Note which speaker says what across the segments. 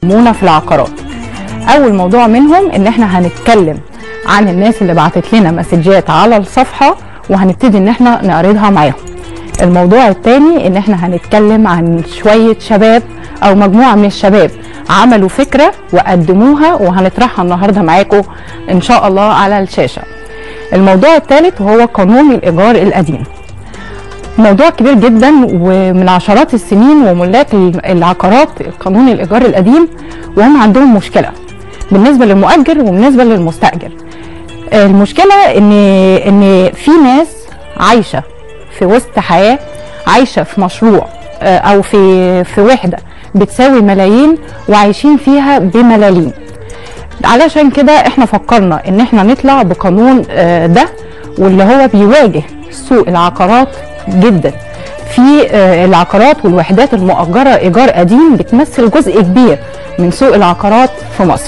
Speaker 1: يهمونا في العقارات اول موضوع منهم ان احنا هنتكلم عن الناس اللي بعتت لنا مسجات على الصفحه وهنبتدي ان احنا نعرضها معاهم الموضوع الثاني ان احنا هنتكلم عن شويه شباب او مجموعه من الشباب عملوا فكره وقدموها وهنطرحها النهارده معاكم ان شاء الله على الشاشه الموضوع الثالث وهو قانون الايجار القديم موضوع كبير جدا ومن عشرات السنين وملاك العقارات قانون الايجار القديم وهم عندهم مشكله بالنسبه للمؤجر وبالنسبه للمستاجر المشكله ان ان في ناس عايشه في وسط حياه عايشه في مشروع آه، او في في وحده بتساوي ملايين وعايشين فيها بملاليم علشان كده احنا فكرنا ان احنا نطلع بقانون آه، ده واللي هو بيواجه سوق العقارات جدا في آه، العقارات والوحدات المؤجره ايجار قديم بتمثل جزء كبير من سوق العقارات في مصر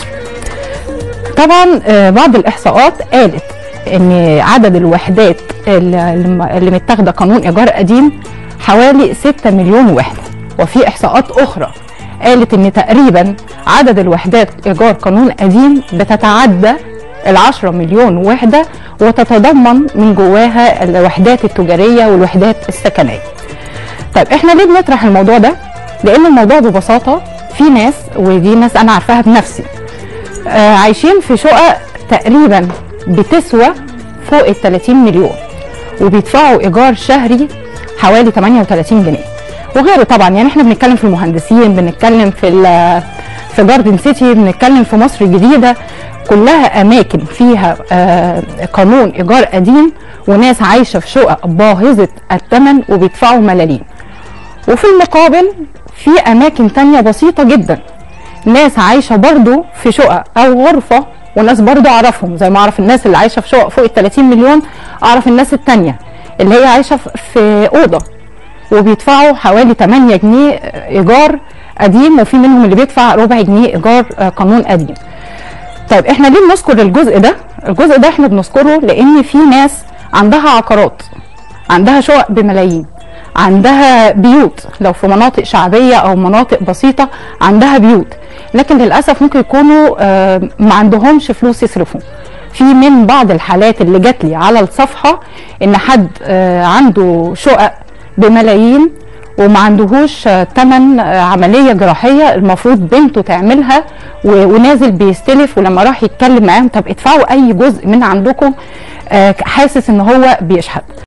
Speaker 1: طبعا آه، بعض الاحصاءات قالت ان عدد الوحدات اللي اللي متاخده قانون ايجار قديم حوالي 6 مليون وحده وفي احصاءات اخرى قالت ان تقريبا عدد الوحدات ايجار قانون قديم بتتعدى العشرة مليون وحدة وتتضمن من جواها الوحدات التجارية والوحدات السكنية طيب احنا ليه بنطرح الموضوع ده لان الموضوع ببساطة في ناس ودي ناس انا عارفاها بنفسي آه عايشين في شقق تقريبا بتسوى فوق ال 30 مليون وبيدفعوا ايجار شهري حوالي 38 جنيه وغيره طبعا يعني احنا بنتكلم في المهندسين بنتكلم في ال- في جاردن سيتي بنتكلم في مصر الجديده كلها اماكن فيها آه، قانون ايجار قديم وناس عايشه في شقق باهظه الثمن وبيدفعوا ملاليم وفي المقابل في اماكن تانية بسيطه جدا ناس عايشه برضو في شقق او غرفه وناس برضو اعرفهم زي ما اعرف الناس اللي عايشه في شقق فوق ال 30 مليون اعرف الناس التانية اللي هي عايشه في- في اوضه وبيدفعوا حوالي 8 جنيه ايجار قديم وفي منهم اللي بيدفع ربع جنيه ايجار آه، قانون قديم طيب احنا ليه بنذكر الجزء ده الجزء ده احنا بنذكره لان في ناس عندها عقارات عندها شقق بملايين عندها بيوت لو في مناطق شعبيه او مناطق بسيطه عندها بيوت لكن للاسف ممكن يكونوا آه، ما عندهمش فلوس يصرفوا في من بعض الحالات اللي جات لي على الصفحه ان حد آه، عنده شقق بملايين وما عندهوش ثمن عمليه جراحيه المفروض بنته تعملها و- ونازل بيستلف ولما راح يتكلم معاهم طب ادفعوا اي جزء من عندكم آه، حاسس ان هو بيشحت